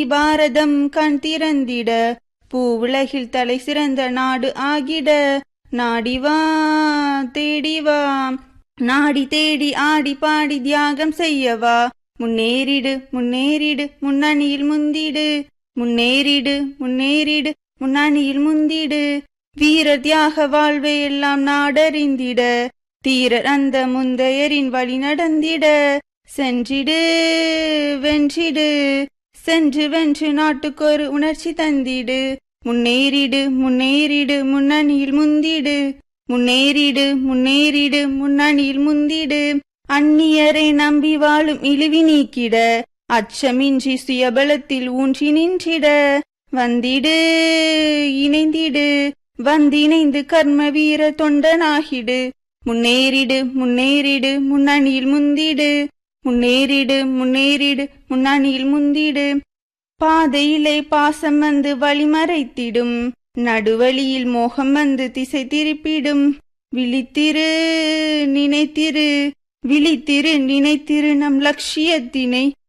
பாரதம் கண் திறந்திட பூவுலகில் தலை சிறந்த நாடு ஆகிட நாடிவா தேடிவா நாடி தேடி ஆடி பாடி தியாகம் செய்யவா முன்னேறிடு முன்னேறிடு முன்னணியில் முந்திடு முன்னேறிடு முன்னேறிடு முன்னணியில் முந்திடு வீர தியாக வாழ்வை எல்லாம் நாடறிந்திட தீரர் அந்த முந்தையரின் வழி நடந்திட சென்றிடு வென்றிடு சென்று வென்று நாட்டுக்கொரு உணர்ச்சி தந்திடு முன்னேறிடு முன்னேறிடு முன்னணியில் முந்திடு முன்னேறிடு முன்னேறிடு முன்னணியில் முந்திடு அந்நியரை நம்பி வாழும் இழிவி நீக்கிட அச்சமின்றி சுயபலத்தில் ஊன்றி நின்றிட வந்திடு இணைந்திடு வந்திணைந்து கர்ம வீர தொண்டனாகிடு முன்னேறிடு முன்னேறிடு முன்னணியில் முந்திடு முன்னேறிடு முன்னேறிடு முன்னணியில் முந்திடு பாதையிலே பாசம் வந்து வழிமறைத்திடும் நடுவழியில் மோகம் வந்து திசை திருப்பிடும் விழித்திரு நினைத்திரு விழித்திரு நினைத்திரு நம் லட்சியத்தினை